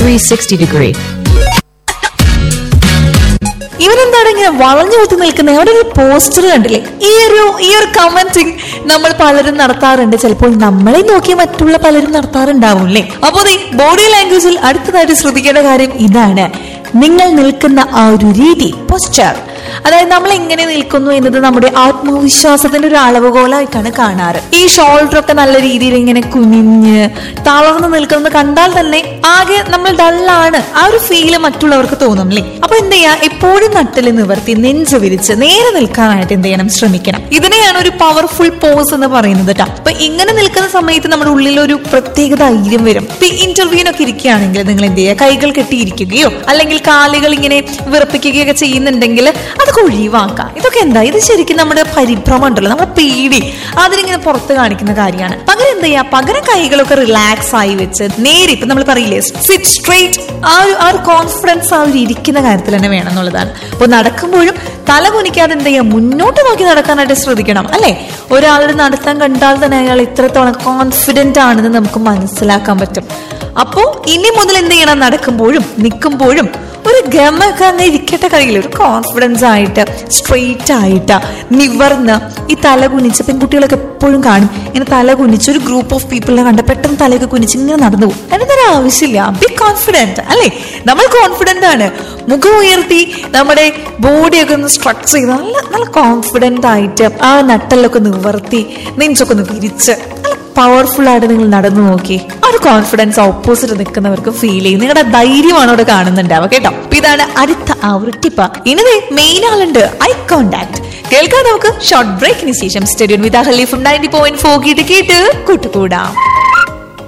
360 degree. ഇവരെന്താണ് ഇങ്ങനെ വളഞ്ഞു കുത്തി നിൽക്കുന്നത് അവിടെ ഒരു പോസ്റ്റർ കണ്ടില്ലേ ഈ ഒരു ഈ ഒരു കമന്റിങ് നമ്മൾ പലരും നടത്താറുണ്ട് ചിലപ്പോൾ നമ്മളെ നോക്കി മറ്റുള്ള പലരും നടത്താറുണ്ടാവും അല്ലേ അപ്പൊ ബോഡി ലാംഗ്വേജിൽ അടുത്തതായിട്ട് ശ്രദ്ധിക്കേണ്ട കാര്യം ഇതാണ് നിങ്ങൾ നിൽക്കുന്ന ആ ഒരു രീതി പോസ്ചർ അതായത് നമ്മൾ എങ്ങനെ നിൽക്കുന്നു എന്നത് നമ്മുടെ ആത്മവിശ്വാസത്തിന്റെ ഒരു അളവുകോലായിട്ടാണ് കാണാറ് ഈ ഷോൾഡർ ഒക്കെ നല്ല രീതിയിൽ ഇങ്ങനെ കുനിഞ്ഞ് തളർന്ന് നിൽക്കുന്നത് കണ്ടാൽ തന്നെ ആകെ നമ്മൾ ഡള്ളാണ് ആ ഒരു ഫീല് മറ്റുള്ളവർക്ക് തോന്നും അല്ലേ അപ്പൊ എന്ത് ചെയ്യാ എപ്പോഴും നട്ടില് നിവർത്തി നെഞ്ച് വിരിച്ച് നേരെ നിൽക്കാനായിട്ട് എന്ത് ചെയ്യണം ശ്രമിക്കണം ഇതിനെയാണ് ഒരു പവർഫുൾ പോസ് എന്ന് പറയുന്നത് കേട്ടോ അപ്പൊ ഇങ്ങനെ നിൽക്കുന്ന സമയത്ത് നമ്മുടെ ഉള്ളിൽ ഒരു പ്രത്യേക ധൈര്യം വരും ഇപ്പൊ ഇന്റർവ്യൂവിനൊക്കെ ഇരിക്കുകയാണെങ്കിൽ നിങ്ങൾ എന്ത് ചെയ്യുക കൈകൾ കെട്ടിയിരിക്കുകയോ അല്ലെങ്കിൽ കാലുകൾ ഇങ്ങനെ വിറപ്പിക്കുകയോ ഒക്കെ ചെയ്യുന്നുണ്ടെങ്കിൽ അതൊക്കെ ഒഴിവാക്കാം ഇതൊക്കെ എന്താ ഇത് ശരിക്കും നമ്മുടെ പരിഭ്രമം ഉണ്ടല്ലോ നമ്മുടെ പേടി അതിനിങ്ങനെ പുറത്ത് കാണിക്കുന്ന കാര്യമാണ് പകരം എന്ത് ചെയ്യാ പകരം കൈകളൊക്കെ റിലാക്സ് ആയി വെച്ച് നേരെ ഇപ്പൊ നമ്മൾ പറയില്ലേ സിറ്റ് സ്ട്രേറ്റ് ആ ഒരു ആ ഒരു കോൺഫിഡൻസ് ആ ഒരു ഇരിക്കുന്ന കാര്യത്തിൽ തന്നെ വേണം എന്നുള്ളതാണ് അപ്പൊ നടക്കുമ്പോഴും തല കുനിക്കാതെ എന്ത് ചെയ്യാം മുന്നോട്ട് നോക്കി നടക്കാനായിട്ട് ശ്രദ്ധിക്കണം അല്ലെ ഒരാളുടെ നടത്താൻ കണ്ടാൽ തന്നെ അയാൾ ഇത്രത്തോളം കോൺഫിഡന്റ് ആണെന്ന് നമുക്ക് മനസ്സിലാക്കാൻ പറ്റും അപ്പോ ഇനി മുതൽ എന്ത് ചെയ്യണം നടക്കുമ്പോഴും നിൽക്കുമ്പോഴും ഒരു ഗമൊക്കെ അങ്ങ് ഇരിക്കട്ടെ കയ്യിൽ ഒരു കോൺഫിഡൻസ് ആയിട്ട് സ്ട്രെയിറ്റ് ആയിട്ട് നിവർന്ന് ഈ തല കുനിച്ച് പെൺകുട്ടികളൊക്കെ എപ്പോഴും കാണും ഇങ്ങനെ തല കുനിച്ച് ഒരു ഗ്രൂപ്പ് ഓഫ് പീപ്പിളിനെ കണ്ട പെട്ടെന്ന് തലയൊക്കെ കുനിച്ച് ഇങ്ങനെ നടന്നു പോകും അതിനൊരു ആവശ്യമില്ല ബി കോൺഫിഡന്റ് അല്ലേ നമ്മൾ കോൺഫിഡന്റ് ആണ് മുഖം ഉയർത്തി നമ്മുടെ ബോഡിയൊക്കെ ഒന്ന് സ്ട്രക്ചർ ചെയ്ത് നല്ല നല്ല കോൺഫിഡന്റ് ആയിട്ട് ആ നട്ടലൊക്കെ നിവർത്തി നെഞ്ചൊക്കെ ഒന്ന് വിരിച്ച് നല്ല പവർഫുൾ ആയിട്ട് നിങ്ങൾ നടന്നു നോക്കി ആ ഒരു കോൺഫിഡൻസ് ഓപ്പോസിറ്റ് നിൽക്കുന്നവർക്ക് ഫീൽ ചെയ്യും നിങ്ങളുടെ ധൈര്യമാണ് അവിടെ കാണുന്നുണ്ടാവുക കേട്ടോ അപ്പൊ ഇതാണ് അടുത്ത ആ ഒരു ടിപ്പ് ഇനി മെയിൻ ആളുണ്ട് ഐ കോണ്ടാക്ട് കേൾക്കാം നമുക്ക് ഷോർട്ട് ബ്രേക്കിന് ശേഷം സ്റ്റേഡിയം വിതാഹല്ലി ഫ്രം നയൻറ്റി പോയിന്റ് ഫോർ കേട്ട് കേട്ട് കൂട്ടുകൂടാം